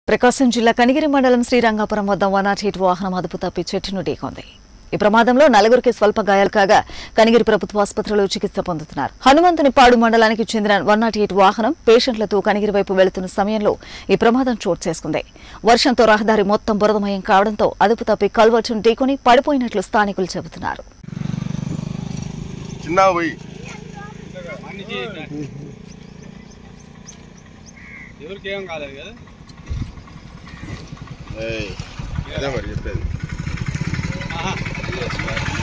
ప్రకాశం జిల్లా కనిగిరి మండలం శ్రీరంగాపురం వద్ద వన్ నాట్ ఎయిట్ వాహనం అదుపు తప్పి చెట్టును ఢీకొంది ఈ ప్రమాదంలో నలుగురికి స్వల్ప గాయాలు కాగా కనిగిరి ప్రభుత్వ ఆసుపత్రిలో చికిత్స పొందుతున్నారు హనుమంతునిపాడు మండలానికి చెందిన వన్ నాట్ ఎయిట్ వాహనం పేషెంట్లతో కనిగిరి వైపు వెళుతున్న సమయంలో ఈ ప్రమాదం చోటు చేసుకుంది వర్షంతో రహదారి మొత్తం బురదమయం కావడంతో అదుపు తప్పి కల్వర్టును ఢీకొని పడిపోయినట్లు స్థానికులు చెబుతున్నారు చిన్న పోయి ఎవరికి ఏం కాలేదు కదా ఏయ్, అదే మరి చెప్పేది ఆహా.